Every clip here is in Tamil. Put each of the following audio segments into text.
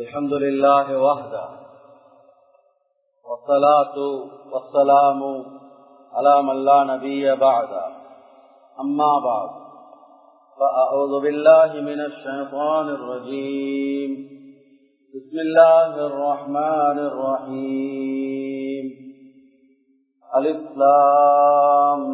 الحمد لله وحده والصلاة والسلام على من لا نبي بعده أما بعد فأعوذ بالله من الشيطان الرجيم بسم الله الرحمن الرحيم الإسلام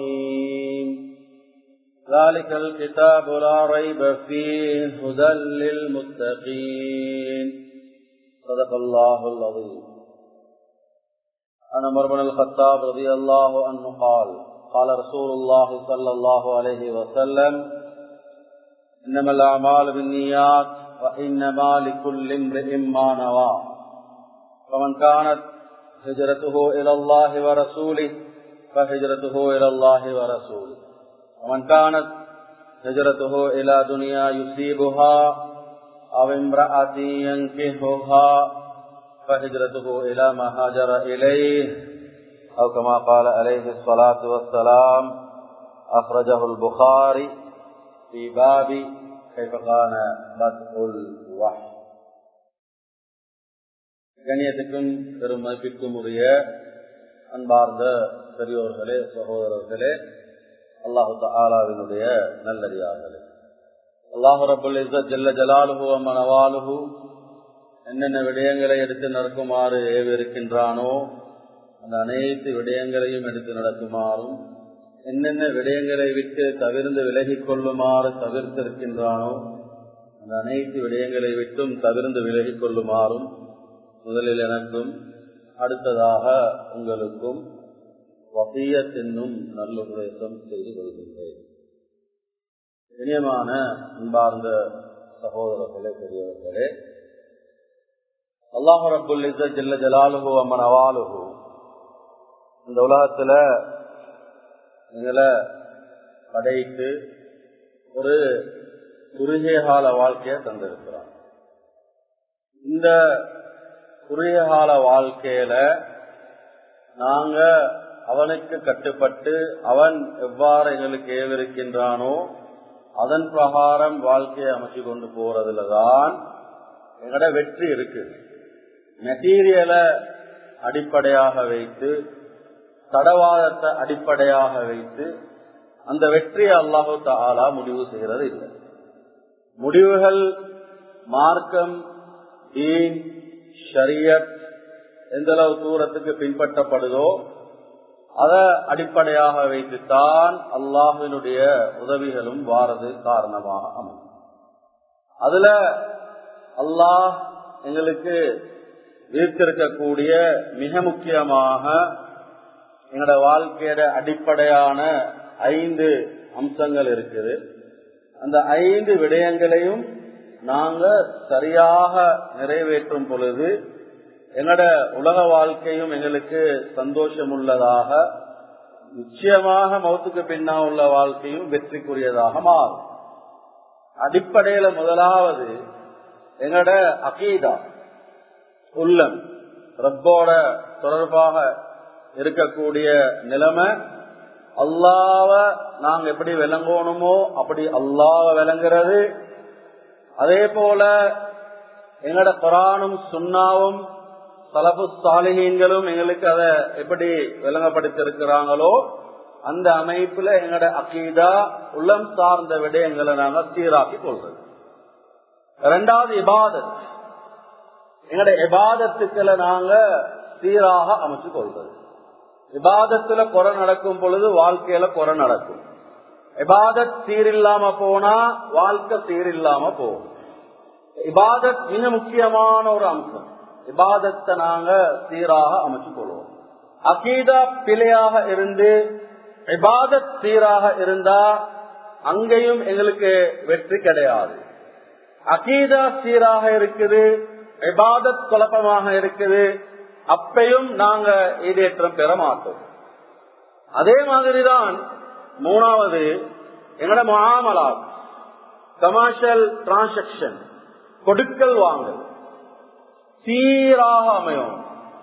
ذلك الكتاب لا ريب فيه هدى للمتقين صدق الله العظيم أنا عمر بن الخطاب رضي الله عنه قال قال رسول الله صلى الله عليه وسلم إنما الأعمال بالنيات وإنما لكل امرئ ما نوى فمن كانت هجرته إلى الله ورسوله فهجرته إلى الله ورسوله ومن كانت هجرته إلى دنيا يصيبها أو امرأة ينكهها فهجرته إلى ما هاجر إليه أو كما قال عليه الصلاة والسلام أخرجه البخاري في باب كيف كان بدء الوحي கணியத்துக்கும் பெரும் மதிப்பிற்கும் உரிய அன்பார்ந்த பெரியோர்களே சகோதரர்களே அல்லாஹு ஆலாவினுடைய நல்லடியார்களே அல்லாஹு ரபுல் இசத் ஜல்ல ஜலாலுஹு அம்மனவாலுஹு என்னென்ன விடயங்களை எடுத்து நடக்குமாறு ஏவிருக்கின்றானோ அந்த அனைத்து விடயங்களையும் எடுத்து நடக்குமாறும் என்னென்ன விடயங்களை விட்டு தவிர்ந்து விலகிக் கொள்ளுமாறு தவிர்த்திருக்கின்றானோ அந்த அனைத்து விடயங்களை விட்டும் தவிர்ந்து விலகிக் கொள்ளுமாறும் முதலில் எனக்கும் அடுத்ததாக உங்களுக்கும் வசியத்தென்னும் நல்ல உபதேசம் செய்து கொள்கின்றேன் இனியமான அன்பார்ந்த சகோதரர்களே பெரியவர்களே அல்லாஹு ரபுல் ஜல்ல ஜலாலுஹு அம்மன் அவாலுஹு இந்த உலகத்துல எங்களை படைத்து ஒரு குறுகிய கால வாழ்க்கைய தந்திருக்கிறான் இந்த குறுகிய கால வாழ்க்கையில நாங்க அவனுக்கு கட்டுப்பட்டு அவன் எவ்வாறு எங்களுக்கு ஏவிருக்கின்றானோ அதன் பிரகாரம் வாழ்க்கையை அமைச்சு கொண்டு போறதுல தான் எங்கட வெற்றி இருக்கு மெட்டீரியலை அடிப்படையாக வைத்து தடவாதத்தை அடிப்படையாக வைத்து அந்த வெற்றியை அல்லாஹு தாலா முடிவு செய்யறது இல்லை முடிவுகள் மார்க்கம் ஈன் ஷரியத் எந்த அளவு தூரத்துக்கு பின்பற்றப்படுதோ அதை அடிப்படையாக வைத்துத்தான் அல்லாஹினுடைய உதவிகளும் வாரது காரணமாக அமையும் அதுல அல்லாஹ் எங்களுக்கு வீர்த்திருக்கக்கூடிய மிக முக்கியமாக எங்களோட வாழ்க்கையோட அடிப்படையான ஐந்து அம்சங்கள் இருக்குது அந்த ஐந்து விடயங்களையும் நாங்க சரியாக நிறைவேற்றும் பொழுது எங்களோட உலக வாழ்க்கையும் எங்களுக்கு சந்தோஷம் உள்ளதாக நிச்சயமாக மௌத்துக்கு பின்னா உள்ள வாழ்க்கையும் வெற்றிக்குரியதாக மாறும் அடிப்படையில முதலாவது எங்களோட அகீதா உள்ளம் ரப்போட தொடர்பாக இருக்கக்கூடிய நிலைமை அல்லாவ நாங்க எப்படி விளங்கணுமோ அப்படி அல்லாவ விளங்குறது அதே போல எங்களோட குரானும் சுண்ணாவும் சலபு சாலிகங்களும் எங்களுக்கு அதை எப்படி விளங்கப்படுத்திருக்கிறாங்களோ அந்த அமைப்புல எங்களோட அக்கீதா உள்ளம் சார்ந்த விடயங்களை நாங்க சீராக்கி கொள்றது ரெண்டாவது இபாதத் எங்களோட இபாதத்துக்களை நாங்க சீராக அமைச்சு கொள்றது இபாதத்துல குறை நடக்கும் பொழுது வாழ்க்கையில குறை நடக்கும் இபாதத் சீரில்லாம போனா வாழ்க்கை சீரில்லாம போகும் இபாதத் மிக முக்கியமான ஒரு அம்சம் இபாதத்தை நாங்க சீராக அமைச்சு கொள்வோம் அகீதா பிழையாக இருந்து இபாதத் சீராக இருந்தா அங்கேயும் எங்களுக்கு வெற்றி கிடையாது அகீதா சீராக இருக்குது இபாதத் குழப்பமாக இருக்குது அப்பையும் நாங்க ஈடேற்றம் பெற மாட்டோம் அதே மாதிரிதான் மூணாவது எங்களோட மாமலா கமர்ஷியல் டிரான்சாக்சன் கொடுக்கல் வாங்கல் சீராக அமையும்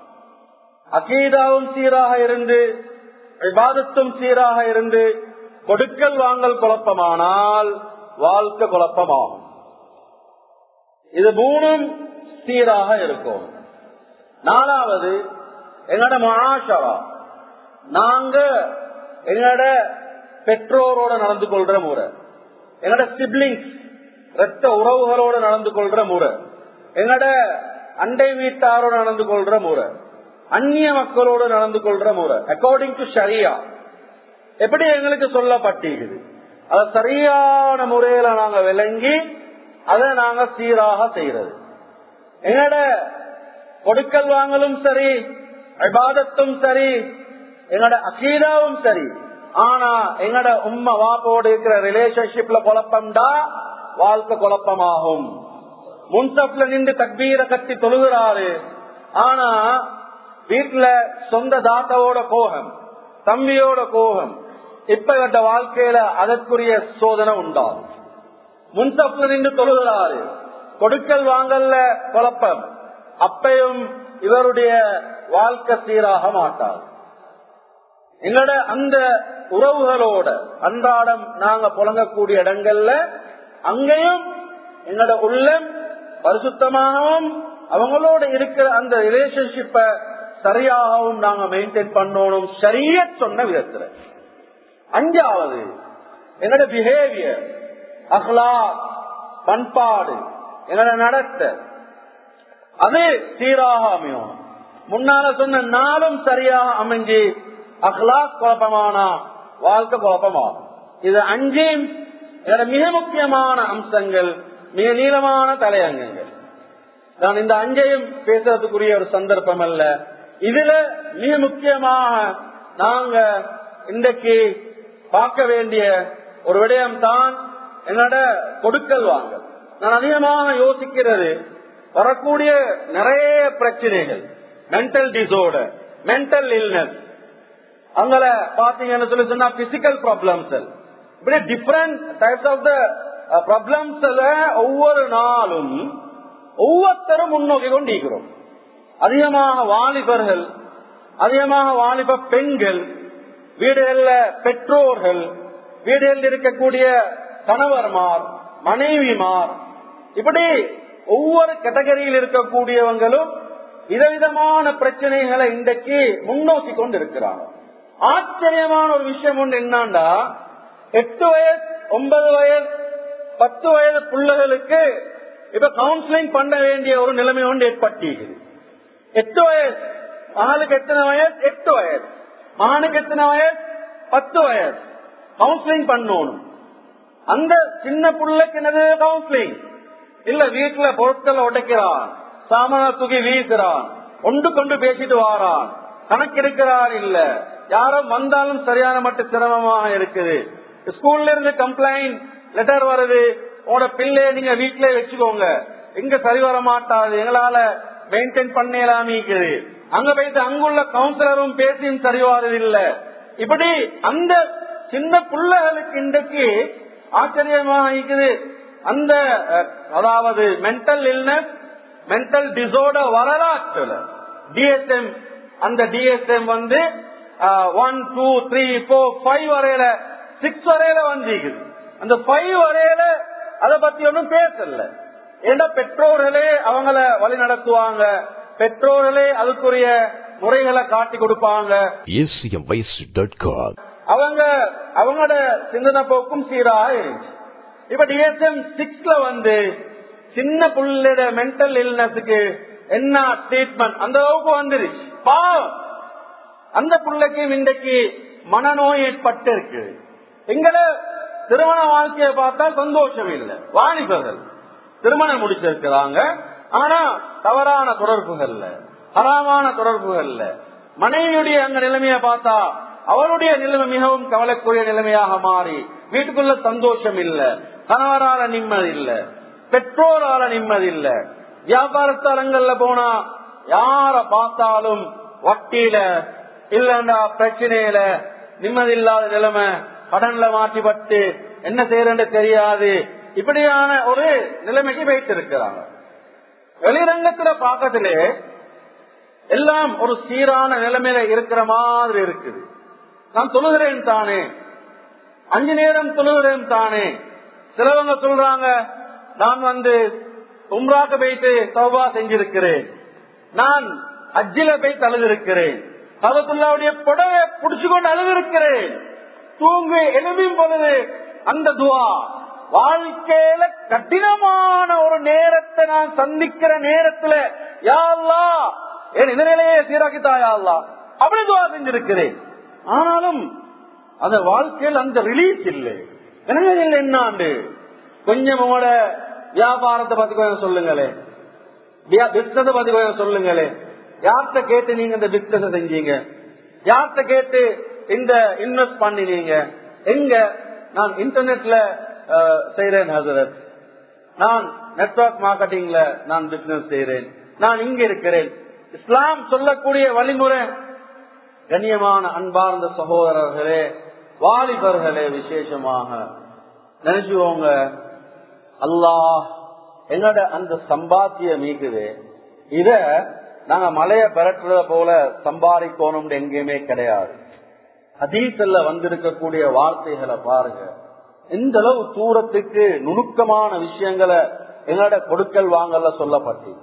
அகீதாவும் சீராக இருந்து விவாதத்தும் சீராக இருந்து கொடுக்கல் வாங்கல் குழப்பமானால் வாழ்க்கை குழப்பமாகும் இது மூணும் சீராக இருக்கும் நாலாவது எங்களோட மகாஷரா நாங்க எங்களோட பெற்றோரோட நடந்து கொள்ற முறை எங்களோட சிப்ளிங்ஸ் ரத்த உறவுகளோட நடந்து கொள்ற முறை எங்களோட அண்டை வீட்டாரோட நடந்து கொள்ற முறை அந்நிய மக்களோடு நடந்து கொள்ற முறை அக்கார்டிங் டு ஷரியா எப்படி எங்களுக்கு சொல்லப்பட்டிருக்குது அது சரியான முறையில நாங்க விளங்கி அதை நாங்க சீராக செய்யறது எங்கட கொடுக்கல் வாங்கலும் சரி அபாதத்தும் சரி எங்கட அகீதாவும் சரி ஆனா எங்கட உம்மா வாப்போடு இருக்கிற ரிலேஷன்ஷிப்ல குழப்பம்டா வாழ்க்கை குழப்பமாகும் முன்சப்ல நின்று தக்பீர கத்தி தொழுகிறாரு ஆனா வீட்டுல சொந்த தாத்தாவோட கோகம் தம்பியோட கோகம் இப்ப கட்ட வாழ்க்கையில அதற்குரிய சோதனை உண்டாகும் முன்சப்ல நின்று தொழுகிறாரு கொடுக்கல் வாங்கல்ல குழப்பம் அப்பையும் இவருடைய வாழ்க்கை சீராக மாட்டார் எங்களோட அந்த உறவுகளோட அன்றாடம் நாங்க புழங்கக்கூடிய இடங்கள்ல அங்கேயும் எங்களோட உள்ளம் பரிசுத்தமாகவும் அவங்களோட இருக்கிற அந்த ரிலேஷன்ஷிப்ப சரியாகவும் நாங்க மெயின்டைன் பண்ணணும் சரிய சொன்ன விதத்துல அஞ்சாவது என்னோட பிஹேவியர் அஹ்லா பண்பாடு என்னோட நடத்த அது சீராக அமையும் முன்னால சொன்ன நாளும் சரியாக அமைஞ்சு அஹ்லா குழப்பமானா வாழ்க்கை குழப்பமாகும் இது அஞ்சையும் என்னோட மிக முக்கியமான அம்சங்கள் மிக நீளமான தலையங்கங்கள் நான் இந்த அஞ்சையும் பேசுறதுக்குரிய ஒரு சந்தர்ப்பம் அல்ல இதுல மிக முக்கியமாக நாங்க இன்றைக்கு பார்க்க வேண்டிய ஒரு விடயம் தான் என்னோட கொடுக்கல் வாங்க நான் அதிகமாக யோசிக்கிறது வரக்கூடிய நிறைய பிரச்சனைகள் மென்டல் டிசோர்டர் மென்டல் இல்னஸ் அங்கள பாத்தீங்கன்னு சொல்லி சொன்னா பிசிக்கல் ப்ராப்ளம்ஸ் இப்படி different types of the problems ஒவ்வொரு நாளும் ஒவ்வொருத்தரும் முன்னோக்கி கொண்டிருக்கிறோம் அதிகமாக வாலிபர்கள் அதிகமாக வாலிப பெண்கள் வீடுகள்ல பெற்றோர்கள் வீடுகளில் இருக்கக்கூடிய கணவர்மார் மனைவிமார் இப்படி ஒவ்வொரு கேட்டகரியில் இருக்கக்கூடியவங்களும் விதவிதமான பிரச்சனைகளை இன்றைக்கு முன்னோக்கி கொண்டு இருக்கிறாங்க ஆச்சரியமான ஒரு விஷயம் ஒன்று என்னண்டா எட்டு வயசு ஒன்பது வயசு பத்து வயது பிள்ளைகளுக்கு இப்ப கவுன்சிலிங் பண்ண வேண்டிய ஒரு நிலைமை ஒன்று ஏற்பட்டிருக்குது எட்டு வயசு மகளுக்கு எத்தனை வயசு எட்டு வயசு மகனுக்கு எத்தனை வயசு பத்து வயசு கவுன்சிலிங் பண்ணணும் அந்த சின்ன பிள்ளைக்கு என்னது கவுன்சிலிங் இல்ல வீட்டுல பொருட்களை உடைக்கிறான் சாமான தூக்கி வீசுறான் ஒன்று கொண்டு பேசிட்டு வாரான் கணக்கெடுக்கிறார் இல்ல யாரும் வந்தாலும் சரியான மட்டும் சிரமமாக இருக்குது ஸ்கூல்ல இருந்து கம்ப்ளைண்ட் லெட்டர் வருது உங்களோட பிள்ளைய நீங்க வீட்டிலே வச்சுக்கோங்க எங்க சரி வர மாட்டாது எங்களால மெயின்டைன் பண்ணலாமிக்குது அங்க போயிட்டு அங்குள்ள கவுன்சிலரும் பேசியும் சரிவாரது இல்ல இப்படி அந்த சின்ன பிள்ளைகளுக்கு இன்றைக்கு ஆச்சரியமாக இருக்குது அந்த அதாவது மென்டல் இல்னஸ் மென்டல் டிசோர்டர் வரலாற்றுல டிஎஸ்எம் அந்த டிஎஸ்எம் வந்து one two three four five வரையில சிக்ஸ் வரையில வந்திருக்குது அந்த ஃபைவ் வரையில அதை பத்தி ஒன்றும் பேசல ஏன்னா பெற்றோர்களே அவங்கள வழி நடத்துவாங்க பெற்றோர்களே அதுக்குரிய முறைகளை காட்டி கொடுப்பாங்க acmvoice.com அவங்க அவங்களோட சிந்தனை போக்கும் சீராக இருந்துச்சு இப்ப டிஎஸ்எம் சிக்ஸ்ல வந்து சின்ன புள்ளோட மென்டல் இல்னஸுக்கு என்ன ட்ரீட்மெண்ட் அந்த அளவுக்கு வந்துருச்சு பாவம் அந்த பிள்ளைக்கு இன்றைக்கு மனநோய் ஏற்பட்டு இருக்கு எங்களை திருமண வாழ்க்கையை பார்த்தா சந்தோஷம் இல்லை வாலிபர்கள் திருமணம் முடிச்சிருக்கிறாங்க ஆனா தவறான தொடர்புகள்ல ஹராமான தொடர்புகள்ல மனைவியுடைய அந்த நிலைமையை பார்த்தா அவருடைய நிலைமை மிகவும் கவலைக்குரிய நிலைமையாக மாறி வீட்டுக்குள்ள சந்தோஷம் இல்ல கணவரால நிம்மதி இல்ல பெற்றோரால நிம்மதி இல்ல வியாபாரஸ்தலங்கள்ல போனா யார பார்த்தாலும் வட்டியில இல்லண்டா பிரச்சனையில நிம்மதி இல்லாத நிலைமை கடன்ல மாட்டிப்பட்டு என்ன செய்யறன்னு தெரியாது இப்படியான ஒரு நிலைமைக்கு வைத்திருக்கிறாங்க வெளிரங்கத்துல பாக்கத்திலே எல்லாம் ஒரு சீரான நிலைமையில இருக்கிற மாதிரி இருக்குது நான் தொழுகிறேன் தானே அஞ்சு நேரம் தொழுகிறேன் தானே சிலவங்க சொல்றாங்க நான் வந்து உம்ராக்கு போயிட்டு சௌபா செஞ்சிருக்கிறேன் நான் அஜில போய் அழுதிருக்கிறேன் கவத்துல்லாவுடைய புடவை புடிச்சு கொண்டு அழுதிருக்கிறேன் தூங்கு எழுதும் பொழுது அந்த துவா வாழ்க்கையில கடினமான ஒரு நேரத்தை நான் சந்திக்கிற நேரத்துல யாழ்லா என் இந்த நிலையை சீராக்கித்தாயா அப்படி துவா செஞ்சிருக்கிறேன் ஆனாலும் அந்த வாழ்க்கையில் அந்த ரிலீஸ் இல்லை எனக்கு இல்லை என்னாண்டு கொஞ்சம் உங்களோட வியாபாரத்தை பத்தி கொஞ்சம் சொல்லுங்களே பிசினஸ் பத்தி கொஞ்சம் சொல்லுங்களே யார்கிட்ட கேட்டு நீங்க இந்த பிசினஸ் செஞ்சீங்க யார்கிட்ட கேட்டு இந்த இன்வெஸ்ட் பண்ணினீங்க எங்க நான் இன்டர்நெட்ல செய்யறேன் ஹசரத் நான் நெட்ஒர்க் மார்க்கெட்டிங்ல நான் பிசினஸ் செய்யறேன் நான் இங்க இருக்கிறேன் இஸ்லாம் சொல்லக்கூடிய வழிமுறை கண்ணியமான அன்பார்ந்த சகோதரர்களே வாலிபர்களே விசேஷமாக நினைச்சுவோங்க அல்லாஹ் எங்கட அந்த சம்பாத்திய மீக்குது இத நாங்க மலைய பெறட்டுறத போல சம்பாதிக்கணும் எங்கேயுமே கிடையாது அதீசல்ல வந்திருக்கக்கூடிய வார்த்தைகளை பாருங்க எந்த அளவு தூரத்துக்கு நுணுக்கமான விஷயங்களை எங்களோட கொடுக்கல் வாங்கல சொல்லப்பட்டது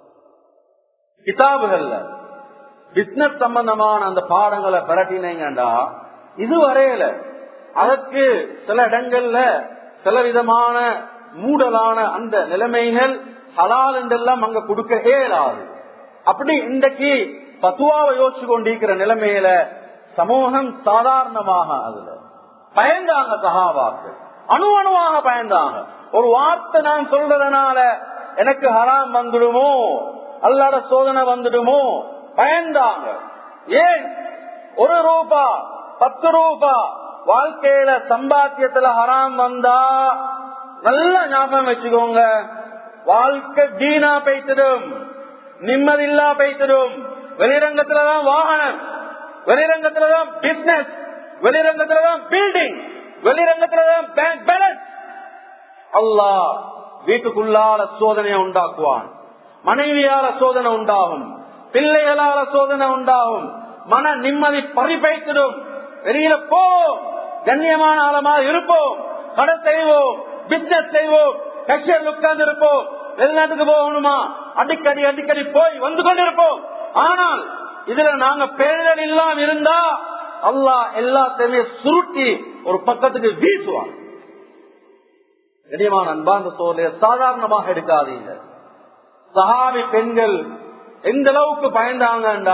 கிதாபுகள்ல பிசினஸ் சம்பந்தமான அந்த பாடங்களை பிரட்டினீங்கண்டா இதுவரையில அதற்கு சில இடங்கள்ல சில விதமான மூடலான அந்த நிலைமைகள் ஹலால் என்றெல்லாம் அங்க கொடுக்க இயலாது அப்படி இன்றைக்கு பத்துவாவை யோசிச்சு கொண்டிருக்கிற நிலைமையில சமூகம் சாதாரணமாக அதுல பயந்தாங்க சகாபாக்கள் அணு அணுவாக பயந்தாங்க ஒரு வார்த்தை நான் சொல்றதுனால எனக்கு ஹராம் வந்துடுமோ அல்லாத சோதனை வந்துடுமோ பயந்தாங்க ஏன் ஒரு ரூபா பத்து ரூபா வாழ்க்கையில சம்பாத்தியத்துல ஹராம் வந்தா நல்ல ஞாபகம் வச்சுக்கோங்க வாழ்க்கை தீனா பெய்த்திடும் நிம்மதில்லா பெய்த்திடும் வெளிரங்கத்துலதான் வாகனம் வெளிரங்கத்துலதான் பிசினஸ் வெளிரங்கத்துலதான் பில்டிங் வெளிரங்கத்துலதான் பேங்க் பேலன்ஸ் அல்லா வீட்டுக்குள்ளால சோதனையை உண்டாக்குவான் மனைவியால சோதனை உண்டாகும் பிள்ளைகளால சோதனை உண்டாகும் மன நிம்மதி பறிப்பைத்திடும் வெளியில போ கண்ணியமான ஆழமா இருப்போம் கடை செய்வோம் பிசினஸ் செய்வோம் கட்சியில் உட்கார்ந்து இருப்போம் வெளிநாட்டுக்கு போகணுமா அடிக்கடி அடிக்கடி போய் வந்து கொண்டிருப்போம் ஆனால் இதுல நாங்க பேரிடர் இல்லாம இருந்தா அல்லாஹ் எல்லாத்தையுமே சுருட்டி ஒரு பக்கத்துக்கு வீசுவான் கண்ணியமான அன்பாந்த சோழ சாதாரணமாக எடுக்காதீங்க சஹாபி பெண்கள் எந்த அளவுக்கு பயந்தாங்கண்டா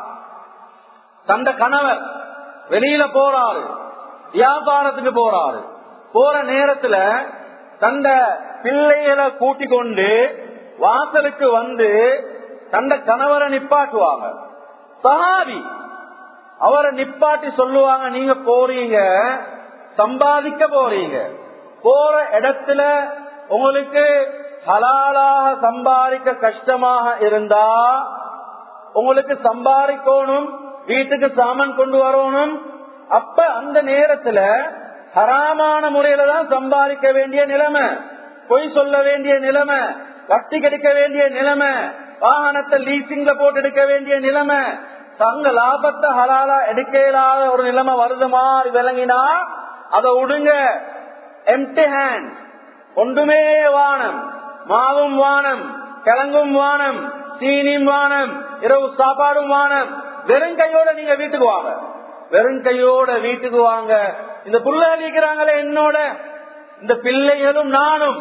தந்த கணவர் வெளியில போறாரு வியாபாரத்துக்கு போறாரு போற நேரத்துல தந்த பிள்ளைகளை கூட்டிக் கொண்டு வாசலுக்கு வந்து தந்த கணவரை நிப்பாட்டுவாங்க சஹாபி அவரை நிப்பாட்டி சொல்லுவாங்க நீங்க போறீங்க சம்பாதிக்க போறீங்க போற இடத்துல உங்களுக்கு ஹலாலாக சம்பாதிக்க கஷ்டமாக இருந்தா உங்களுக்கு சம்பாதிக்கணும் வீட்டுக்கு சாமான் கொண்டு வரணும் அப்ப அந்த நேரத்துல ஹராமான முறையில தான் சம்பாதிக்க வேண்டிய நிலைமை பொய் சொல்ல வேண்டிய நிலைமை வட்டி கெடுக்க வேண்டிய நிலைமை வாகனத்தை லீசிங்ல போட்டு எடுக்க வேண்டிய நிலைமை தங்க லாபத்தை ஹலாலா எடுக்க இயலாத ஒரு நிலைமை வருது மாதிரி விளங்கினா அதை விடுங்க எம்டி ஹேண்ட் ஒன்றுமே வானம் மாவும் வானம் கிழங்கும் வானம் சீனியும் வானம் இரவு சாப்பாடும் வானம் வெறும் கையோட நீங்க வீட்டுக்கு வாங்க வெறும் கையோட வீட்டுக்கு வாங்க இந்த புள்ள அழிக்கிறாங்களே என்னோட இந்த பிள்ளைகளும் நானும்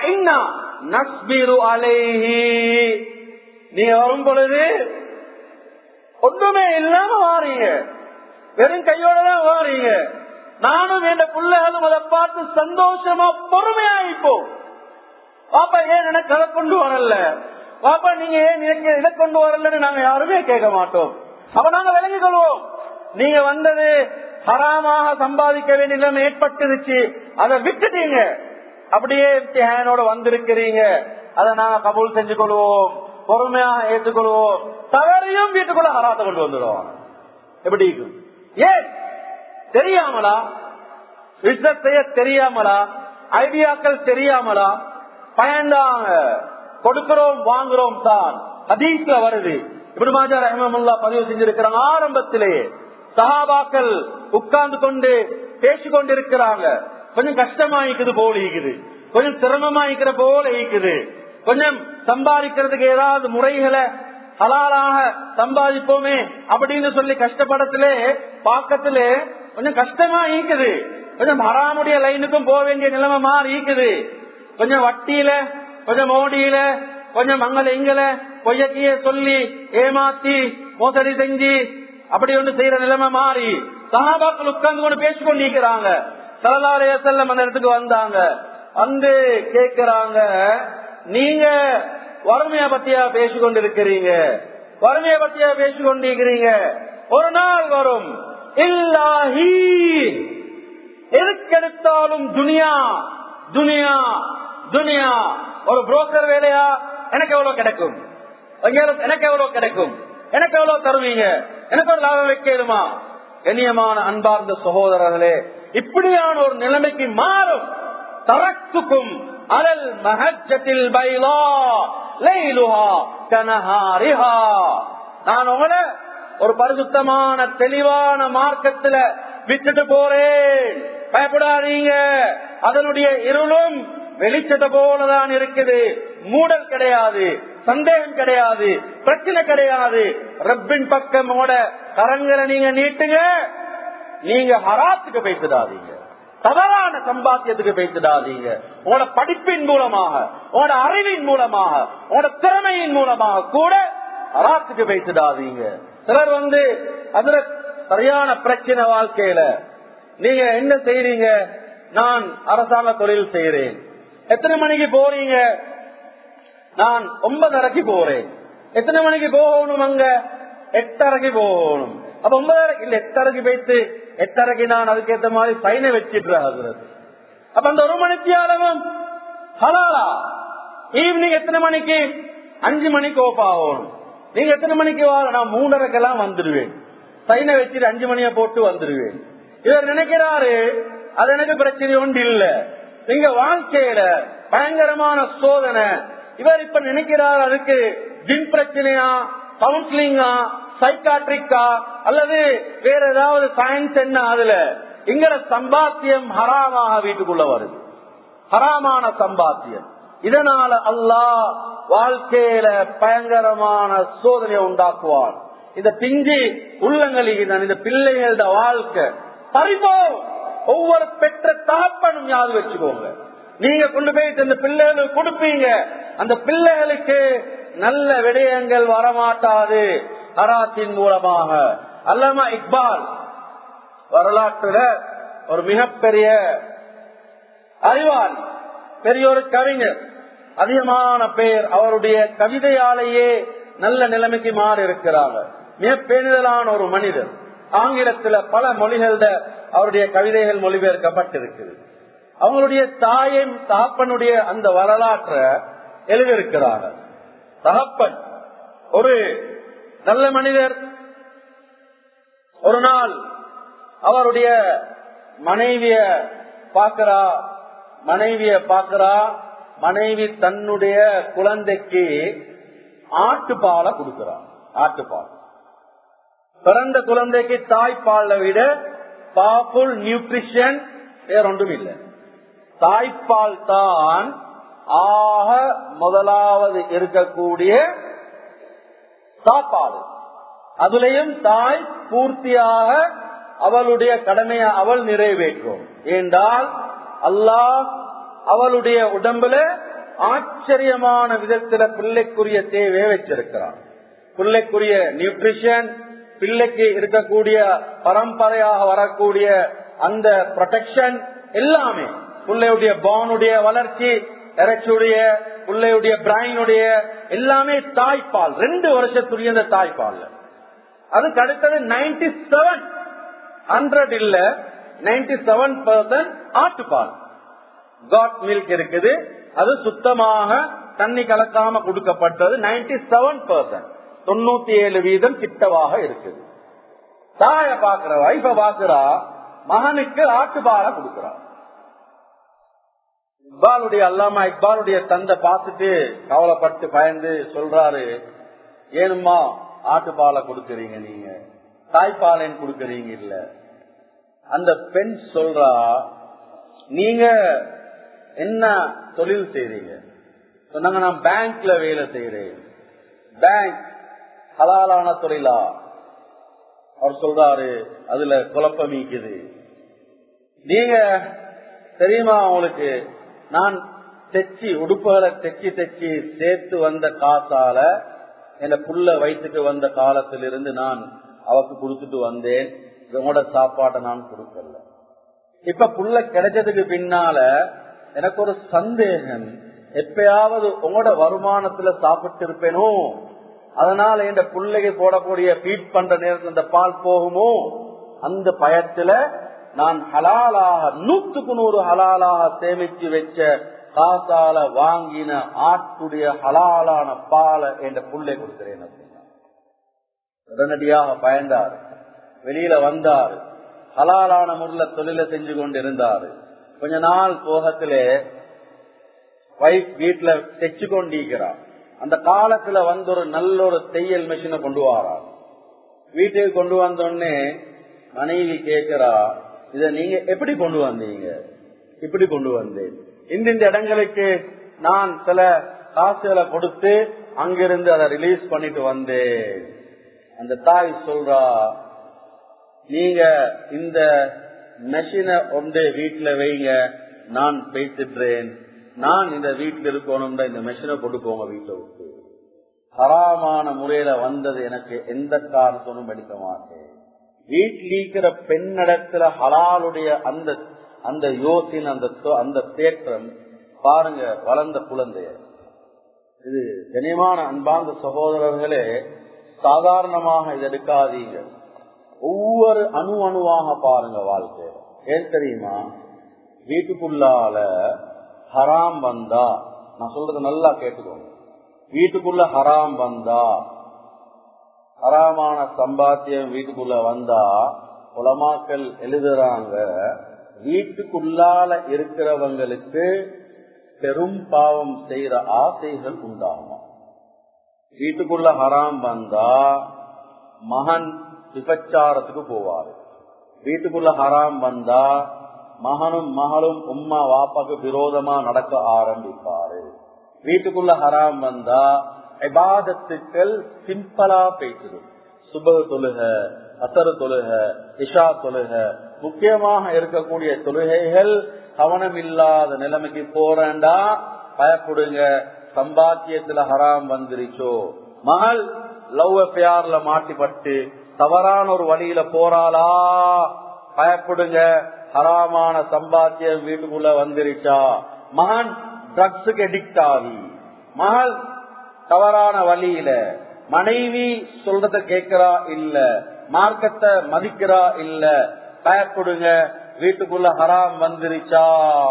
நீங்க வரும் பொழுது ஒன்றுமே இல்லாம வாரீங்க வெறும் கையோட தான் வாரீங்க நானும் என் பிள்ளைகளும் அதை பார்த்து சந்தோஷமா பொறுமையா இப்போ பாப்பா ஏன் எனக்கு அதை கொண்டு வரல பாப்பா நீங்க ஏன் எனக்கு இதை கொண்டு வரலன்னு நாங்க யாருமே கேட்க மாட்டோம் அப்ப நாங்க விளங்கிக் கொள்வோம் நீங்க வந்தது ஹராமாக சம்பாதிக்க வேண்டிய நிலைமை ஏற்பட்டுருச்சு அதை விட்டுட்டீங்க அப்படியே ஹேனோட வந்திருக்கிறீங்க அதை நாங்க கபூல் செஞ்சு கொள்வோம் பொறுமையாக ஏற்றுக்கொள்வோம் தவறையும் வீட்டுக்குள்ள ஹராத்த கொண்டு வந்துடுவோம் எப்படி இருக்கும் ஏன் தெரியாமலா பிசினஸ் செய்ய தெரியாமலா ஐடியாக்கள் தெரியாமலா பயந்தாங்க கொடுக்கிறோம் வாங்குறோம் தான் ஹதீஸ்ல வருது இப்படி மாஜா ரஹமுல்லா பதிவு செஞ்சிருக்கிறாங்க ஆரம்பத்திலேயே சஹாபாக்கள் உட்கார்ந்து கொண்டு பேசிக் கொண்டிருக்கிறாங்க கொஞ்சம் கஷ்டமா இருக்குது போல இருக்குது கொஞ்சம் சிரமமா இருக்கிற போல இருக்குது கொஞ்சம் சம்பாதிக்கிறதுக்கு ஏதாவது முறைகளை ஹலாலாக சம்பாதிப்போமே அப்படின்னு சொல்லி கஷ்டப்படத்திலே பாக்கத்திலே கொஞ்சம் கஷ்டமா ஈக்குது கொஞ்சம் ஹராமுடைய லைனுக்கும் போக வேண்டிய நிலைமை மாறி ஈக்குது கொஞ்சம் வட்டியில கொஞ்சம் மோடியில கொஞ்சம் அங்கல இங்கல பொய்யக்கிய சொல்லி ஏமாத்தி மோசடி செஞ்சு அப்படி ஒன்று செய்யற நிலைமை மாறி சகாபாக்கள் உட்கார்ந்து கொண்டு பேசிக் கொண்டிருக்கிறாங்க சலதாலய செல்லம் அந்த இடத்துக்கு வந்தாங்க வந்து கேக்குறாங்க நீங்க வறுமைய பத்தியா பேசிக் கொண்டிருக்கிறீங்க வறுமைய பத்தியா பேசிக் கொண்டிருக்கிறீங்க ஒரு நாள் வரும் இல்லாஹி எதுக்கெடுத்தாலும் துனியா துனியா துனியா ஒரு புரோக்கர் வேலையா எனக்கு எவ்வளவு கிடைக்கும் எங்கேயாவது எனக்கு எவ்வளவு கிடைக்கும் எனக்கு எவ்வளவு தருவீங்க எனக்கு ஒரு லாபம் வைக்கணுமா கண்ணியமான அன்பார்ந்த சகோதரர்களே இப்படியான ஒரு நிலைமைக்கு மாறும் தரக்குக்கும் அலல் மகஜத்தில் பைலா லைலுஹா கனஹாரிஹா நான் உங்களை ஒரு பரிசுத்தமான தெளிவான மார்க்கத்துல விட்டுட்டு போறேன் பயப்படாதீங்க அதனுடைய இருளும் வெளிச்சத்தை போலதான் இருக்குது மூடல் கிடையாது சந்தேகம் கிடையாது பிரச்சனை கிடையாது ரப்பின் பக்கமோட கரங்களை நீங்க நீட்டுங்க நீங்க ஹராத்துக்கு பேசிடாதீங்க தவறான சம்பாத்தியத்துக்கு பேசிடாதீங்க உங்களோட படிப்பின் மூலமாக உங்களோட அறிவின் மூலமாக உங்களோட திறமையின் மூலமாக கூட ஹராத்துக்கு பேசிடாதீங்க சிலர் வந்து அதுல சரியான பிரச்சனை வாழ்க்கையில நீங்க என்ன செய்றீங்க நான் அரசாங்க தொழில் செய்யறேன் எத்தனை மணிக்கு போறீங்க நான் ஒன்பதரைக்கு போறேன் எத்தனை மணிக்கு போகணும் அங்க எட்டரைக்கு போகணும் அப்ப ஒன்பதரைக்கு இல்ல எட்டரைக்கு போயிட்டு எட்டரைக்கு நான் அதுக்கேற்ற மாதிரி சைனை வச்சிட்டு அப்ப அந்த ஒரு மணிக்கு அளவும் ஹலாலா ஈவினிங் எத்தனை மணிக்கு அஞ்சு மணிக்கு ஓப் ஆகணும் நீங்க எத்தனை மணிக்கு வா நான் மூன்றரைக்கெல்லாம் வந்துடுவேன் சைனை வச்சுட்டு அஞ்சு மணியை போட்டு வந்துடுவேன் இவர் நினைக்கிறாரு அது எனக்கு பிரச்சனை ஒன்று இல்ல நீங்க வாழ்க்கையில பயங்கரமான சோதனை இவர் இப்ப நினைக்கிறார் அதுக்கு ஜின் பிரச்சனையா கவுன்சிலிங்கா சைக்காட்ரிக்கா அல்லது வேற ஏதாவது சயின்ஸ் என்ன அதுல இங்கட சம்பாத்தியம் ஹராமாக வீட்டுக்குள்ள வருது ஹராமான சம்பாத்தியம் இதனால அல்லாஹ் வாழ்க்கையில பயங்கரமான சோதனையை உண்டாக்குவார் இந்த பிஞ்சி உள்ளங்களுக்கு இந்த பிள்ளைகளோட வாழ்க்கை பறிப்போம் ஒவ்வொரு பெற்ற தகப்பனும் யாது வச்சுக்கோங்க நீங்க கொண்டு போயிட்டு இந்த பிள்ளைகளுக்கு கொடுப்பீங்க அந்த பிள்ளைகளுக்கு நல்ல விடயங்கள் வரமாட்டாது ஹராத்தின் மூலமாக அல்லமா இக்பால் வரலாற்றுல ஒரு மிகப்பெரிய அறிவாளி பெரிய ஒரு கவிஞர் அதிகமான பேர் அவருடைய கவிதையாலேயே நல்ல நிலைமைக்கு மாறி இருக்கிறாங்க மிக பேணிதலான ஒரு மனிதர் ஆங்கிலத்துல பல மொழிகள அவருடைய கவிதைகள் மொழிபெயர்க்கப்பட்டிருக்குது அவங்களுடைய தாயின் தகப்பனுடைய அந்த வரலாற்றை எழுதியிருக்கிறாங்க தகப்பன் ஒரு நல்ல மனிதர் ஒரு நாள் அவருடைய மனைவிய பாக்குறா மனைவிய பாக்குறா மனைவி தன்னுடைய குழந்தைக்கு ஆட்டுப்பாலை கொடுக்கிறார் ஆட்டுப்பால் பிறந்த குழந்தைக்கு தாய்ப்பாலை விட பவர்ஃபுல் நியூட்ரிஷன் வேற ஒன்றும் இல்லை தாய்ப்பால் தான் ஆக முதலாவது இருக்கக்கூடிய சாப்பாடு அதுலயும் தாய் பூர்த்தியாக அவளுடைய கடமையை அவள் நிறைவேற்றும் ஏண்டால் அல்லாஹ் அவளுடைய உடம்புல ஆச்சரியமான விதத்துல பிள்ளைக்குரிய தேவையை வச்சிருக்கிறான் பிள்ளைக்குரிய நியூட்ரிஷன் பிள்ளைக்கு இருக்கக்கூடிய பரம்பரையாக வரக்கூடிய அந்த ப்ரொடெக்ஷன் எல்லாமே பிள்ளையுடைய பானுடைய வளர்ச்சி இறைச்சியுடைய பிள்ளையுடைய பிரைனுடைய எல்லாமே தாய்ப்பால் ரெண்டு வருஷத்துடைய அந்த தாய்ப்பால் அதுக்கு அடுத்தது நைன்டி செவன் ஹண்ட்ரட் இல்ல நைன்டி செவன் பர்சன்ட் ஆட்டுப்பால் காட் மில்க் இருக்குது அது சுத்தமாக தண்ணி கலக்காம கொடுக்கப்பட்டது நைன்டி செவன் பர்சன்ட் தொண்ணூத்தி ஏழு வீதம் கிட்டவாக இருக்குது தாய பாக்குற வைஃப பாக்குறா மகனுக்கு ஆட்டுப்பாலை கொடுக்கிறா இக்பாலுடைய அல்லாமா இக்பாலுடைய தந்தை பார்த்துட்டு கவலைப்பட்டு பயந்து சொல்றாரு ஏனுமா ஆட்டுப்பாலை கொடுக்கறீங்க நீங்க தாய்ப்பாலைன்னு கொடுக்கறீங்க இல்ல அந்த பெண் சொல்றா நீங்க என்ன தொழில் செய்றீங்க சொன்னாங்க நான் பேங்க்ல வேலை செய்யறேன் பேங்க் ஹலாலான தொழிலா அவர் சொல்றாரு அதுல குழப்பம் நீக்குது நீங்க தெரியுமா உங்களுக்கு நான் தைச்சி உடுப்புகளை தைச்சி தைச்சி சேர்த்து வந்த காசால என் புள்ள வயிற்றுக்கு வந்த காலத்திலிருந்து நான் அவக்கு கொடுத்துட்டு வந்தேன் உங்களோட சாப்பாட்டை நான் கொடுக்கல இப்ப புள்ள கிடைச்சதுக்கு பின்னால எனக்கு ஒரு சந்தேகம் எப்பயாவது உங்களோட வருமானத்துல சாப்பிட்டு இருப்பேனோ அதனால என் பிள்ளைக்கு போடக்கூடிய ஃபீட் பண்ற நேரத்தில் இந்த பால் போகுமோ அந்த பயத்துல நான் ஹலாலாக நூத்துக்கு நூறு ஹலாலாக சேமிச்சு வச்ச காசால வாங்கின ஆட்டுடைய ஹலாலான பாலை என் புள்ளை கொடுக்கிறேன் அப்படின்னா உடனடியாக பயந்தார் வெளியில வந்தார் ஹலாலான முறையில தொழில செஞ்சு கொண்டு இருந்தாரு கொஞ்ச நாள் போகத்திலே வைஃப் வீட்டுல தைச்சு கொண்டிருக்கிறார் அந்த காலத்துல வந்து ஒரு நல்ல ஒரு தையல் மிஷினை கொண்டு வரார் வீட்டுக்கு கொண்டு வந்தோடனே மனைவி கேட்கிறா இத நீங்க எப்படி கொண்டு வந்தீங்க இப்படி கொண்டு வந்தேன் இந்த இந்த இடங்களுக்கு நான் சில காசுகளை கொடுத்து அங்கிருந்து அதை ரிலீஸ் பண்ணிட்டு வந்தேன் அந்த தாய் சொல்றா நீங்க இந்த மெஷினை ஒன்று வீட்டுல வைங்க நான் பேசிடுறேன் நான் இந்த வீட்டில் இருக்கணும்னா இந்த மெஷினை கொண்டு போங்க வீட்டை விட்டு ஹராமான முறையில வந்தது எனக்கு எந்த காரணத்தோடும் எடுக்க மாட்டேன் வீட்டில் இருக்கிற பெண்ணிடத்துல ஹலாலுடைய அந்த அந்த யோசின் அந்த அந்த தேற்றம் பாருங்க வளர்ந்த குழந்தைய இது கனியமான அன்பார்ந்த சகோதரர்களே சாதாரணமாக இது எடுக்காதீங்க ஒவ்வொரு அணு அணுவாக பாருங்க வாழ்க்கை ஏன் தெரியுமா வீட்டுக்குள்ளால ஹராம் வந்தா நான் சொல்றது நல்லா கேட்டுக்கோங்க வீட்டுக்குள்ள ஹராம் வந்தா ஹராமான சம்பாத்தியம் வீட்டுக்குள்ள வந்தா உலமாக்கள் எழுதுறாங்க வீட்டுக்குள்ளால இருக்கிறவங்களுக்கு பெரும் பாவம் செய்யற ஆசைகள் உண்டாகும் வீட்டுக்குள்ள ஹராம் வந்தா மகன் விபச்சாரத்துக்கு போவாரு வீட்டுக்குள்ள ஹராம் வந்தா மகனும் மகளும் உம்மா வாப்பாக்கு விரோதமா நடக்க ஆரம்பிப்பாரு வீட்டுக்குள்ள ஹராம் வந்தா இபாதத்துக்கள் சிம்பிளா பேசிடும் சுப தொழுக அசரு தொழுக இஷா தொழுக முக்கியமாக இருக்கக்கூடிய தொழுகைகள் கவனம் இல்லாத நிலைமைக்கு போறேன்டா பயப்படுங்க சம்பாத்தியத்துல ஹராம் வந்துருச்சோ மகள் லவ் அஃபேர்ல மாட்டிப்பட்டு தவறான ஒரு வழியில போறாளா பயப்படுங்க ஹராமான சம்பாத்தியம் வீட்டுக்குள்ள வந்துருச்சா மகன் ட்ரக்ஸுக்கு அடிக்ட் ஆகி மகள் தவறான வழியில மனைவி சொல்றத கேட்கிறா இல்ல மார்க்கத்தை மதிக்கிறா இல்ல பயப்படுங்க வீட்டுக்குள்ள ஹராம் வந்துருச்சா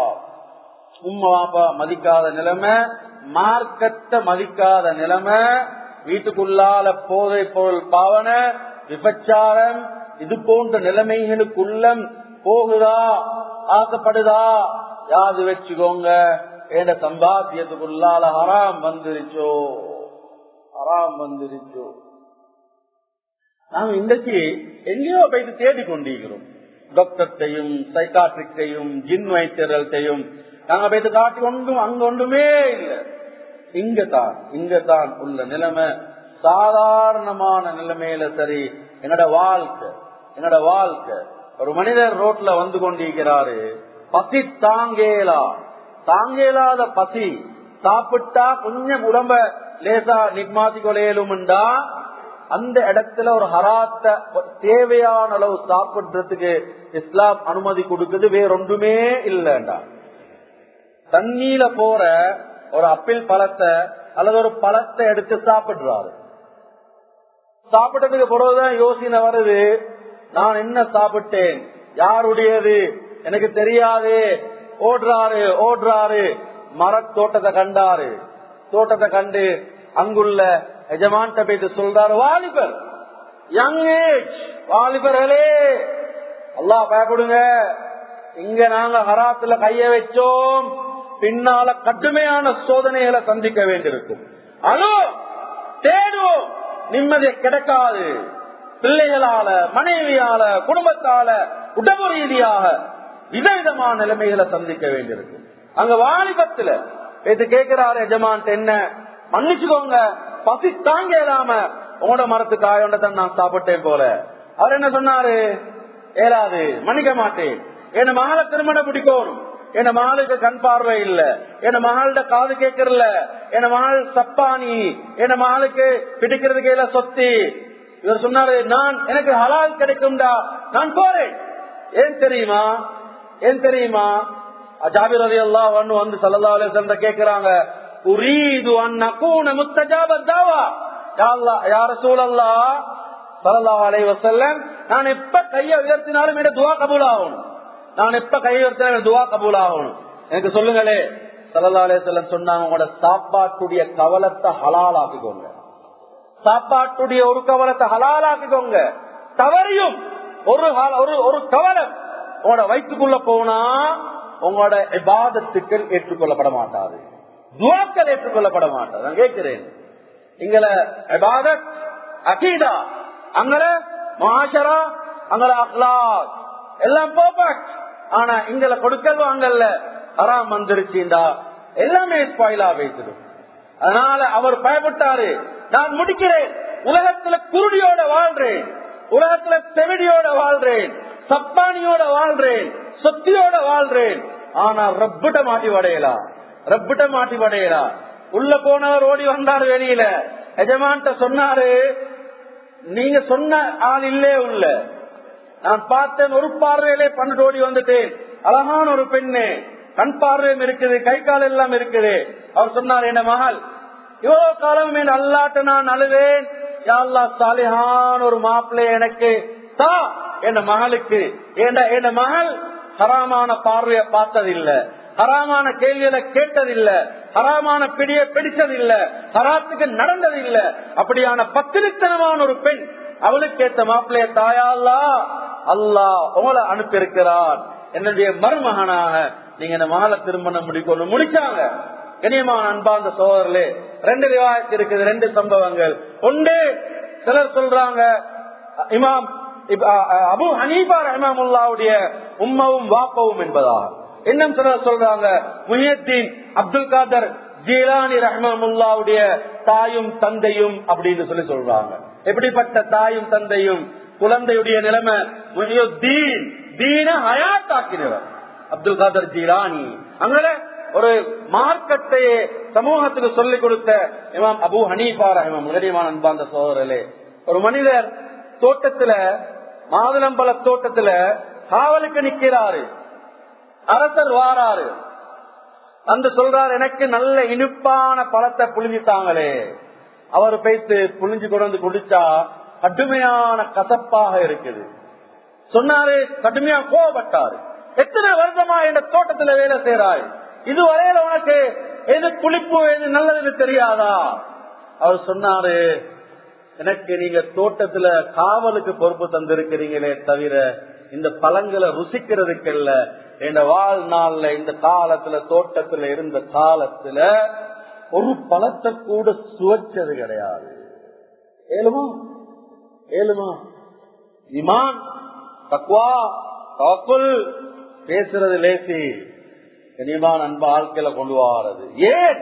உம்மா பாப்பா மதிக்காத நிலைமை மார்க்கத்தை மதிக்காத நிலைமை வீட்டுக்குள்ளால போதை பொருள் பாவன விபச்சாரம் இது போன்ற நிலைமைகளுக்குள்ளம் போகுதா ஆசைப்படுதா யாது வச்சுக்கோங்க என்ற சம்பாத்தியத்துக்குள்ளால ஹராம் வந்துருச்சோ ஹராம் வந்துருச்சோ நாம இன்றைக்கு எங்கேயோ போயிட்டு தேடிக் கொண்டிருக்கிறோம் டாக்டர்த்தையும் சைக்காட்ரிக்கையும் ஜின் வைத்தியர்கள்ட்டையும் நாங்க போயிட்டு காட்டி ஒன்றும் அங்க ஒன்றுமே இல்லை இங்கதான் இங்கதான் உள்ள நிலைமை சாதாரணமான நிலைமையில சரி என்னோட வாழ்க்கை என்னோட வாழ்க்கை ஒரு மனிதர் ரோட்ல வந்து கொண்டிருக்கிறாரு பசி தாங்கேலா தாங்கேலாத பசி சாப்பிட்டா கொஞ்சம் உடம்ப லேசா நிக்மாத்தி கொலையலும்டா அந்த இடத்துல ஒரு ஹராத்த தேவையான அளவு சாப்பிடுறதுக்கு இஸ்லாம் அனுமதி கொடுக்குது வேறொன்றுமே இல்லைண்டா தண்ணீல போற ஒரு அப்பிள் பழத்தை அல்லது ஒரு பழத்தை எடுத்து சாப்பிடுறாரு சாப்பிட்டதுக்கு பிறகுதான் யோசனை வருது நான் என்ன சாப்பிட்டேன் யாருடையது எனக்கு தெரியாது ஓடுறாரு ஓடுறாரு மரத்தோட்டத்தை கண்டாரு தோட்டத்தை கண்டு அங்குள்ள எஜமான்ட்ட போயிட்டு சொல்றாரு வாலிபர் யங் ஏஜ் வாலிபர்களே அல்லா பயப்படுங்க இங்க நாங்க ஹராத்துல கைய வச்சோம் பின்னால கடுமையான சோதனைகளை சந்திக்க வேண்டியிருக்கும் அதோ தேடுவோம் நிம்மதி கிடைக்காது பிள்ளைகளால மனைவியால குடும்பத்தால உடம்பு ரீதியாக விதவிதமான நிலைமைகளை சந்திக்க வேண்டியிருக்கும் அங்க வாலிபத்துல இது கேட்கிறாரு எஜமான் என்ன மன்னிச்சுக்கோங்க பசி தாங்க இல்லாம உங்களோட மரத்து காயோண்ட தான் நான் சாப்பிட்டேன் போல அவர் என்ன சொன்னாரு ஏலாது மன்னிக்க மாட்டேன் என் மகளை திருமணம் பிடிக்கணும் என் மகளுக்கு கண் பார்வை இல்ல என் மகளோட காது கேட்கறல என் மகள் சப்பானி என் மகளுக்கு பிடிக்கிறதுக்கு இல்ல சொத்தி இவர் சொன்னாரு நான் எனக்கு ஹலால் கிடைக்கும்டா நான் போறேன் ஏன் தெரியுமா ஏன் தெரியுமா ஜாபிர் அலி அல்லாஹ் வந்து சல்லா அலிஸ்ல கேக்குறாங்க உரீது அன்னகூன முத்தஜாப தாவா யார சூழல்லா சல்லா அலை வசல்லம் நான் எப்ப கையை உயர்த்தினாலும் என்ன துவா கபூல் ஆகணும் நான் எப்ப கையை உயர்த்தினாலும் துவா கபூல் ஆகணும் எனக்கு சொல்லுங்களே சல்லா அலே செல்லம் சொன்னாங்க உங்களோட சாப்பாட்டுடைய கவலத்தை ஹலால் ஆக்கிக்கோங்க சாப்பாட்டுடைய ஒரு கவலத்தை ஹலால் ஆக்கிக்கோங்க தவறியும் ஒரு ஒரு ஒரு கவலம் உங்களோட வயிற்றுக்குள்ள போனா உங்களோட இபாதத்துக்கள் ஏற்றுக்கொள்ளப்பட மாட்டாது துவாக்கள் ஏற்றுக்கொள்ளப்பட மாட்டாது நான் கேட்கிறேன் இங்கல இபாதத் அகீதா அங்கல மாஷரா அங்கல அஹ்லாக் எல்லாம் பர்ஃபெக்ட் ஆனா இங்கல கொடுக்கல் வாங்கல்ல அறாம் வந்துருச்சுண்டா எல்லாமே ஸ்பாயிலா வைத்திடும் அதனால அவர் பயப்பட்டாரு நான் முடிக்கிறேன் உலகத்துல குருடியோட வாழ்றேன் உலகத்துல செவிடியோட வாழ்றேன் சப்பானியோட வாழ்றேன் சொத்தியோட வாழ்றேன் ஆனா ரப்பிட்ட மாட்டி வடையலா ரப்பிட்ட மாட்டி வடையலா உள்ள போனவர் ஓடி வந்தார் வெளியில எஜமான்ட்ட சொன்னாரு நீங்க சொன்ன ஆள் இல்லே உள்ள நான் பார்த்தேன் ஒரு பார்வையிலே பண்ணிட்டு ஓடி வந்துட்டேன் அழகான ஒரு பெண்ணு கண் பார்வையும் இருக்குது கை கால் எல்லாம் இருக்குது அவர் சொன்னார் என்ன மகள் இவ்வளவு காலம் என் அல்லாட்ட நான் அழுவேன் யாழ்லா சாலிஹான் ஒரு மாப்பிள்ளை எனக்கு தா என் மகளுக்கு என் மகள் ஹராமான பார்வைய பார்த்ததில்ல ஹராமான கேள்வியில கேட்டதில்ல ஹராமான பிடிய பிடிச்சதில்ல ஹராத்துக்கு நடந்ததில்ல அப்படியான பத்திரித்தனமான ஒரு பெண் அவளுக்கு ஏத்த மாப்பிள்ளைய தாயாலா அல்லா உங்களை அனுப்பியிருக்கிறார் என்னுடைய மருமகனாக நீங்க இந்த மகளை திருமணம் முடிக்கணும் முடிச்சாங்க கனியமான அன்பாந்த சோதரர்களே ரெண்டு விவாதத்து இருக்குது ரெண்டு சம்பவங்கள் ஒன்று சிலர் சொல்றாங்க இமாம் அபு ஹனீபா ரஹமாமுல்லாவுடைய உம்மவும் வாப்பவும் என்பதா இன்னும் சிலர் சொல்றாங்க முஹியத்தீன் அப்துல் காதர் ஜீலானி ரஹமாமுல்லாவுடைய தாயும் தந்தையும் அப்படின்னு சொல்லி சொல்றாங்க எப்படிப்பட்ட தாயும் தந்தையும் குழந்தையுடைய நிலைமை முஹியுத்தீன் தீன ஹயாத்தாக்கினவர் அப்துல் காதர் ஜீலானி அங்கே ஒரு மார்க்கத்தை சமூகத்துக்கு சொல்லிக் கொடுத்த இமாம் அபு ஹனீபா ரஹிமம் கடிமான அன்பாந்த சோதரலே ஒரு மனிதர் தோட்டத்துல மாதுளம்பழ தோட்டத்துல காவலுக்கு நிக்கிறாரு அரசர் வாராரு அந்த சொல்றாரு எனக்கு நல்ல இனிப்பான பழத்தை புழிஞ்சிட்டாங்களே அவர் பேத்து புழிஞ்சு கொண்டு குடிச்சா கடுமையான கசப்பாக இருக்குது சொன்னாரு கடுமையா கோவப்பட்டாரு எத்தனை வருஷமா இந்த தோட்டத்துல வேலை செய்யறாய் இதுவரையில உனக்கு எது புளிப்பு எது நல்லதுன்னு தெரியாதா அவர் சொன்னாரு எனக்கு நீங்க தோட்டத்துல காவலுக்கு பொறுப்பு தந்திருக்கிறீங்களே தவிர இந்த பழங்களை ருசிக்கிறதுக்கு இல்ல என் வாழ்நாள்ல இந்த காலத்துல தோட்டத்துல இருந்த காலத்துல ஒரு பழத்தை கூட சுவைச்சது கிடையாது ஏழுமா ஏழுமா இமான் தக்வா தவக்குல் பேசுறது லேசி கனிமான் அன்ப வாழ்க்கையில கொண்டு வாரது ஏன்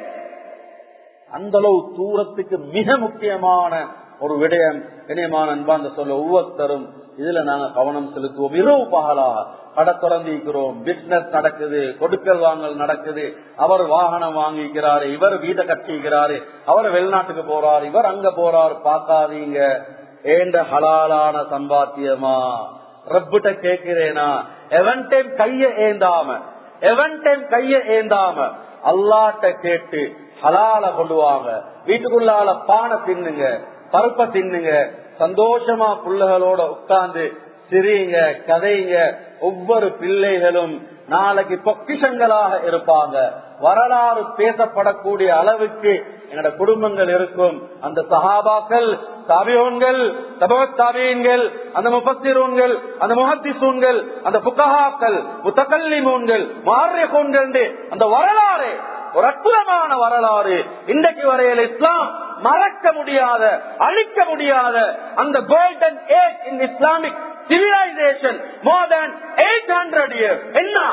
அந்த அளவு தூரத்துக்கு மிக முக்கியமான ஒரு விடயம் கனியமான அன்பா அந்த சொல்ல ஒவ்வொருத்தரும் இதுல நாங்க கவனம் செலுத்துவோம் இரவு பகலா கடை திறந்திருக்கிறோம் பிசினஸ் நடக்குது கொடுக்கல் வாங்கல் நடக்குது அவர் வாகனம் வாங்கிக்கிறாரு இவர் வீட்டை கட்டிக்கிறாரு அவர் வெளிநாட்டுக்கு போறாரு இவர் அங்க போறாரு பாக்காதீங்க ஏண்ட ஹலாலான சம்பாத்தியமா ரப்பிட்ட கேட்கிறேனா எவன் டைம் கைய ஏந்தாம எவன் டைம் கைய ஏந்தாம அல்லாட்ட கேட்டு ஹலால கொண்டு வாங்க வீட்டுக்குள்ளால பானை தின்னுங்க பருப்ப தின்னுங்க சந்தோஷமா பிள்ளைகளோட உட்கார்ந்து சிரிங்க கதைங்க ஒவ்வொரு பிள்ளைகளும் நாளைக்கு பொக்கிஷங்களாக இருப்பாங்க வரலாறு பேசப்படக்கூடிய அளவுக்கு எங்களோட குடும்பங்கள் இருக்கும் அந்த சஹாபாக்கள் தாபியோன்கள் தபவத்தாபியன்கள் அந்த முப்பத்திரூன்கள் அந்த முகத்திசூன்கள் அந்த புக்கஹாக்கள் முத்தக்கல்லிமூன்கள் மாறியகோன்கள் அந்த வரலாறு ஒரு அற்புதமான வரலாறு இன்றைக்கு வரையில் இஸ்லாம் மறக்க முடியாத அழிக்க முடியாத அந்த golden age in Islamic civilisation more than eight hundred years என்ன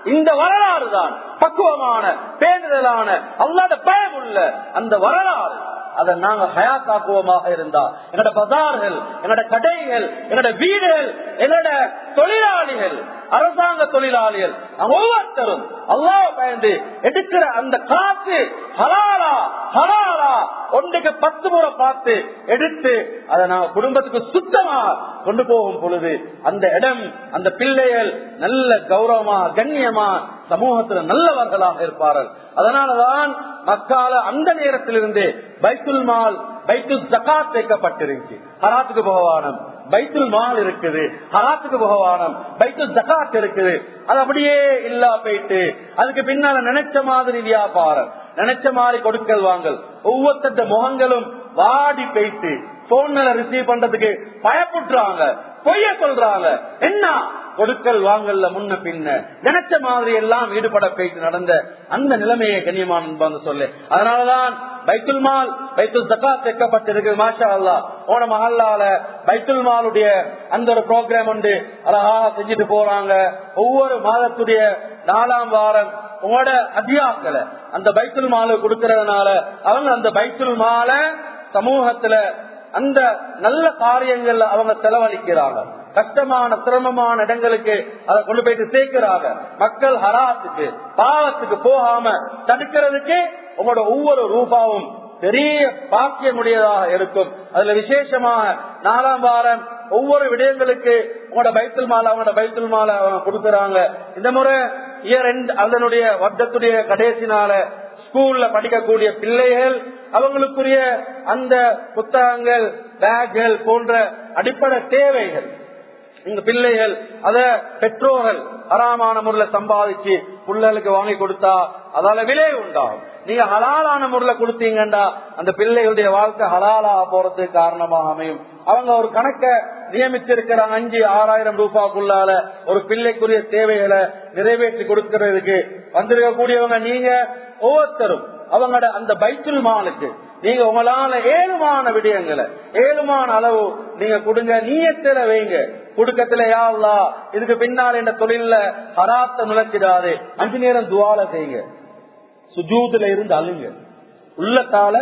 இந்த வரலாறு தான் பக்குவமான பேணுதலான அல்லாத பயம் உள்ள அந்த வரலாறு அதை நாங்க ஹயாத்தாக்குவமாக இருந்தா எங்களோட பஜார்கள் எங்களோட கடைகள் எங்களோட வீடுகள் எங்களோட தொழிலாளிகள் அரசாங்க தொழிலாளிகள் அவங்க ஒவ்வொருத்தரும் அல்லாஹ் பயந்து எடுக்கிற அந்த காசு ஹலாலா ஹலாலா ஒன்றுக்கு பத்து முறை பார்த்து எடுத்து அதை நாங்க குடும்பத்துக்கு சுத்தமா கொண்டு போகும் பொழுது அந்த இடம் அந்த பிள்ளைகள் நல்ல கௌரவமா கண்ணியமா சமூகத்துல நல்லவர்களாக இருப்பார்கள் அதனாலதான் மக்கால அந்த நேரத்திலிருந்து பைத்துல் மால் பைத்துல் ஜகாத் வைக்கப்பட்டிருந்துச்சு ஹராத்துக்கு பகவானம் பைத்துல் மால் இருக்குது ஹராத்துக்கு பகவானம் பைத்துல் ஜகாத் இருக்குது அது அப்படியே இல்லா போயிட்டு அதுக்கு பின்னால நினைச்ச மாதிரி வியாபாரம் நினைச்ச மாதிரி கொடுக்கல் வாங்கல் ஒவ்வொருத்த முகங்களும் வாடி போயிட்டு போன்ல ரிசீவ் பண்றதுக்கு பயப்படுறாங்க பொய்ய சொல்றாங்க என்ன கொடுக்கல் வாங்கல்ல முன்ன பின்ன நினைச்ச மாதிரி எல்லாம் ஈடுபட போயிட்டு நடந்த அந்த நிலைமையை கண்ணியமான சொல்லு அதனாலதான் பைத்துல் மால் பைத்துல் ஜக்காத் வைக்கப்பட்டிருக்கு மாஷா அல்லா ஓன மஹல்லால பைத்துல் மாலுடைய அந்த ஒரு ப்ரோக்ராம் உண்டு அழகாக செஞ்சுட்டு போறாங்க ஒவ்வொரு மாதத்துடைய நாலாம் வாரம் உங்களோட அதியாக்களை அந்த பைத்துல் மாலு கொடுக்கறதுனால அவங்க அந்த பைத்துல் மால சமூகத்துல அந்த நல்ல காரியங்கள்ல அவங்க செலவழிக்கிறாங்க கஷ்டமான சிரமமான இடங்களுக்கு அதை கொண்டு போயிட்டு சேர்க்கிறாங்க மக்கள் ஹராத்துக்கு பாவத்துக்கு போகாம தடுக்கிறதுக்கு உங்களோட ஒவ்வொரு ரூபாவும் பெரிய பாக்கியமுடையதாக இருக்கும் அதுல விசேஷமாக நாலாம் வாரம் ஒவ்வொரு விடயங்களுக்கு உங்களோட பைத்துல் மாலை அவங்களோட பைத்துல் மாலை அவங்க கொடுக்கறாங்க இந்த முறை இயர் எண்ட் அதனுடைய வர்க்கத்துடைய கடைசி நாள ஸ்கூல்ல படிக்கக்கூடிய பிள்ளைகள் அவங்களுக்குரிய அந்த புத்தகங்கள் பேக்கள் போன்ற அடிப்படை தேவைகள் இந்த பிள்ளைகள் அத பெற்றோர்கள் அறாமான முறையில் சம்பாதிச்சு பிள்ளைகளுக்கு வாங்கி கொடுத்தா அதால விலை உண்டாகும் நீங்க ஹலாலான முறையில கொடுத்தீங்கண்டா அந்த பிள்ளைகளுடைய வாழ்க்கை ஹலாலா போறதுக்கு காரணமாக அமையும் அவங்க ஒரு கணக்க நியமிச்சிருக்கிறாங்க அஞ்சு ஆறாயிரம் ரூபாய்க்குள்ளால ஒரு பிள்ளைக்குரிய தேவைகளை நிறைவேற்றி கொடுக்கறதுக்கு வந்திருக்கக்கூடியவங்க நீங்க ஒவ்வொருத்தரும் அவங்களோட அந்த பைத்துல் மாலுக்கு நீங்க உங்களால ஏழுமான விடயங்களை ஏழுமான அளவு நீங்க கொடுங்க நீயத்தில வைங்க குடுக்கத்துல யாவ்லா இதுக்கு பின்னால் என்ற தொழில ஹராத்த நுழைச்சிடாது அஞ்சு நேரம் துவால செய்யுங்க சுஜூதுல இருந்து அழுங்க உள்ளத்தால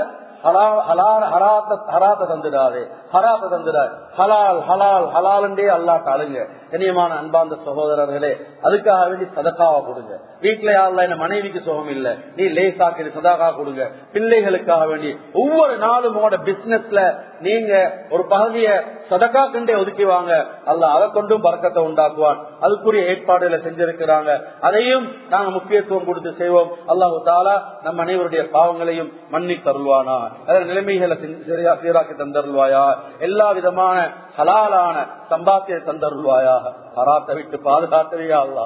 ஹராத்த தந்துடாது ஹராத்த தந்துடாது ஹலால் ஹலால் ஹலால் என்றே அல்லாட்ட அழுங்க கண்ணியமான அன்பார்ந்த சகோதரர்களே அதுக்காக வேண்டி சதக்காவா கொடுங்க வீட்டுல யாருல என்ன மனைவிக்கு சுகம் இல்ல நீ லேசாக்கு சதாக்கா கொடுங்க பிள்ளைகளுக்காக வேண்டி ஒவ்வொரு நாளும் உங்களோட பிசினஸ்ல நீங்க ஒரு பகுதிய சதக்கா கண்டே ஒதுக்கி வாங்க அல்ல அதை கொண்டும் பறக்கத்தை உண்டாக்குவான் அதுக்குரிய ஏற்பாடுகளை செஞ்சிருக்கிறாங்க அதையும் நாங்க முக்கியத்துவம் கொடுத்து செய்வோம் அல்லாஹு தாலா நம் அனைவருடைய பாவங்களையும் மன்னி தருள்வானா அதன் நிலைமைகளை சரியா சீராக்கி தந்தருள்வாயா எல்லா விதமான ஹலாலான சம்பாத்திய தந்தருள்வாயாக ஹராத்தை விட்டு பாதுகாத்தவையா அல்லா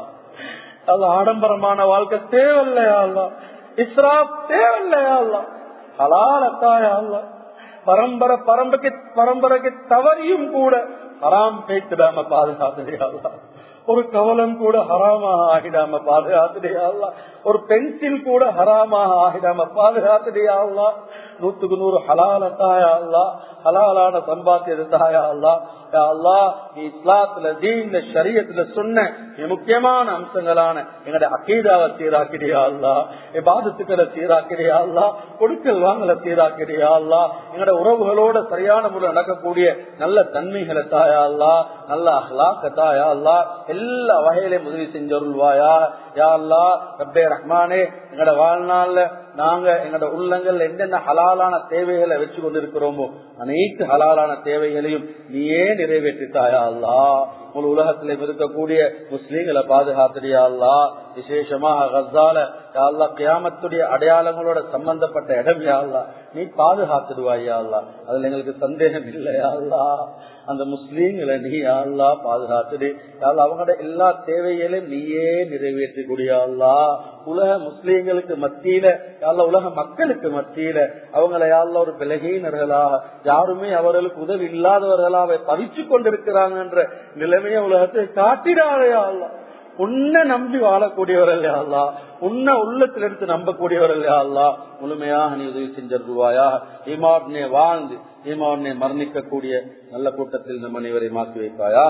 அது ஆடம்பரமான வாழ்க்கை தேவையில்லையா அல்லா இஸ்ராப் தேவையில்லையா அல்லா ஹலாலத்தாயா அல்லா பரம்பரை பரம்பரைக்கு பரம்பரைக்கு தவறியும் கூட ஹராம் பேசிடாம பாதுகாத்துடையா ஒரு கவலம் கூட ஹராமாக ஆகிடாம பாதுகாத்துடையா ஒரு பென்சில் கூட ஹராமாக ஆகிடாம பாதுகாத்துடையா நூத்துக்கு நூறு ஹலால தாயா அல்லா ஹலாலான சம்பாத்தியது தாயா அல்லா அல்லா நீ இஸ்லாத்துல தீன்ல சரியத்துல சொன்ன முக்கியமான அம்சங்களான எங்கட அக்கீதாவை சீராக்கிறியா அல்லா பாதத்துக்களை சீராக்கிறியா அல்லா கொடுக்கல் வாங்கல சீராக்கிறியா அல்லா எங்கட உறவுகளோட சரியான முறை நடக்கக்கூடிய நல்ல தன்மைகளை தாயா அல்லா நல்ல அஹ்லாக்க தாயா அல்லா எல்லா வகையிலையும் உதவி செஞ்சருள்வாயா யா அல்லா ரப்பே ரஹ்மானே எங்கட வாழ்நாள்ல நாங்க எங்கட உள்ளங்கள் என்னென்ன ஹலாலான தேவைகளை வச்சு கொண்டிருக்கிறோமோ அனைத்து ஹலாலான தேவைகளையும் நீயே நிறைவேற்றித்தாயா அல்லா முழு உலகத்தில இருக்கக்கூடிய முஸ்லீம்களை பாதுகாத்துறியா அல்லா விசேஷமாக கசால யாழ்லா கியாமத்துடைய அடையாளங்களோட சம்பந்தப்பட்ட இடம் யாழ்லா நீ பாதுகாத்துடுவாயா அல்லா அதுல எங்களுக்கு சந்தேகம் இல்லையா அல்லா அந்த முஸ்லீம்களை நீ யாழ்லா பாதுகாத்துடு யாழ் அவங்களோட எல்லா தேவைகளையும் நீயே நிறைவேற்றி கூடியாள்லா உலக முஸ்லீம்களுக்கு மத்தியில யாழ்ல உலக மக்களுக்கு மத்தியில அவங்களை யாழ்ல ஒரு விலகினர்களாக யாருமே அவர்களுக்கு உதவி இல்லாதவர்களாக தவிச்சு கொண்டிருக்கிறாங்கன்ற நிலைமையை உலகத்தை காட்டிடாதையா உன்னை நம்பி வாழக்கூடியவர்கள் யாழ்லா உன்னை உள்ளத்தில் எடுத்து நம்பக்கூடியவர்கள் யாழ்லா முழுமையாக நீ உதவி செஞ்சிருவாயா ஈமாவுடனே வாழ்ந்து ஈமாவுடனே மரணிக்கக்கூடிய நல்ல கூட்டத்தில் நம் அனைவரை மாற்றி வைப்பாயா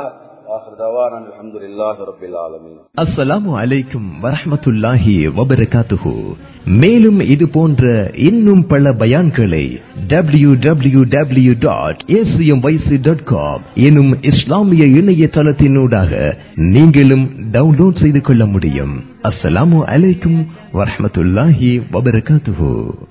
واخر دعوانا الحمد لله رب العالمين அஸ்ஸலாமு அலைக்கும் வரஹ்மத்துல்லாஹி வபரகாத்துஹு மேலும் இது போன்ற இன்னும் பல பயான்களை W W W dot dot com எனும் இஸ்லாமிய இணையதளத்தினூடாக நீங்களும் டவுன்லோட் செய்து கொள்ள முடியும் அஸ்ஸலாமு அலைக்கும் வரஹ்மத்துல்லாஹி வபரகாத்துஹு